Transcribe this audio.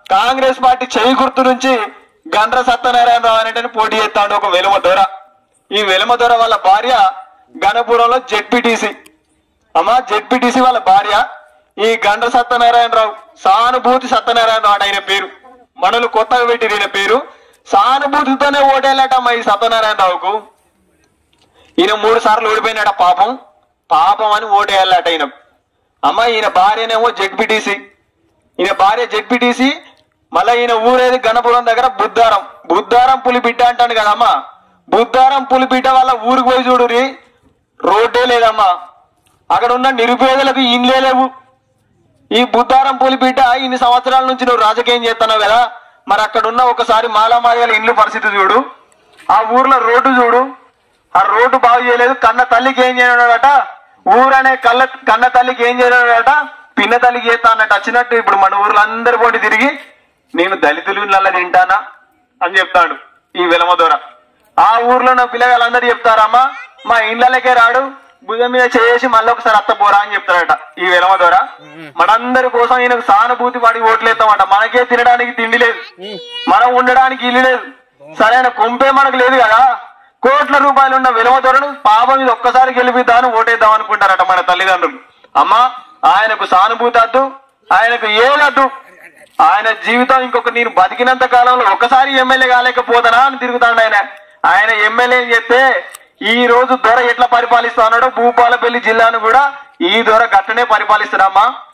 Congress party చెవి గుర్తు నుంచి గండ్ర సత్యనారాయణరావు అనేటని పోటీ చేస్తాడు ఒక వెలుమ దొర ఈ వెలుమ దొర వాళ్ళ భార్య గణపురంలో జెడ్పీటీసీ అమ్మా జెడ్పీటీసీ వాళ్ళ భార్య ఈ గండ్ర సత్యనారాయణరావు సానుభూతి సత్యనారాయణరావు అని ఆయన పేరు మనలు కొత్తగా పెట్టిరు ఈయన పేరు సానుభూతితోనే ఓటేళ్ళటమ్మా ఈ సత్యనారాయణరావుకు ఈయన మూడు సార్లు ఓడిపోయినాడ పాపం పాపం అని ఓటేయాలట ఈయన అమ్మ ఈయన భార్యనేమో జెడ్పీటీసీ ఈయన భార్య జెడ్పీటీసీ మళ్ళా ఈయన ఊరేది గణపురం దగ్గర బుద్ధారం బుద్ధారం పులిబిడ్డ అంటాను కదమ్మా బుద్ధారం పులిబిడ్డ వాళ్ళ ఊరికి పోయి చూడురి రోడ్డే లేదమ్మా అక్కడ ఉన్న నిరుపేదలకు ఇండ్లే లేవు ఈ బుద్ధారం పులిబిడ్డ ఇన్ని సంవత్సరాల నుంచి నువ్వు రాజకీయం చేస్తున్నావు కదా మరి అక్కడ ఉన్న ఒకసారి మాలామాదిగల ఇండ్లు పరిస్థితి చూడు ఆ ఊర్లో రోడ్డు చూడు ఆ రోడ్డు బాగు చేయలేదు కన్న తల్లికి ఏం చేయడాడట ఊరనే కళ్ళ కన్న తల్లికి ఏం చేయడాడట పిన్న తల్లికి చేస్తా అన్నట్టు వచ్చినట్టు ఇప్పుడు మన ఊర్లో అందరి పోటీ తిరిగి నేను దళితులు నల్ల తింటానా అని చెప్తాడు ఈ విలమ దొర ఆ ఊర్లో నా పిల్లగాళ్ళందరూ చెప్తారమ్మా మా ఇండ్లకే రాడు భుజం మీద చేసి మళ్ళీ ఒకసారి అత్త పోరా అని చెప్తారట ఈ విలమ దొర మనందరి కోసం ఈయనకు సానుభూతి పడి ఓట్లేస్తామంట మనకే తినడానికి తిండి లేదు మనం ఉండడానికి ఇల్లు లేదు సరైన కొంపే మనకు లేదు కదా కోట్ల రూపాయలు ఉన్న విలువ ధరను పాపం ఇది ఒక్కసారి గెలిపిద్దామని ఓటేద్దాం అనుకుంటారట మన తల్లిదండ్రులు అమ్మా ఆయనకు సానుభూతి వద్దు ఆయనకు ఏదద్దు ఆయన జీవితం ఇంకొక నేను బతికినంత కాలంలో ఒకసారి ఎమ్మెల్యే కాలేకపోతానా అని తిరుగుతాడు ఆయన ఆయన ఎమ్మెల్యే అని చెప్తే ఈ రోజు దొర ఎట్లా పరిపాలిస్తా ఉన్నాడో భూపాలపల్లి జిల్లాను కూడా ఈ దొర గట్టనే పరిపాలిస్తాడమ్మా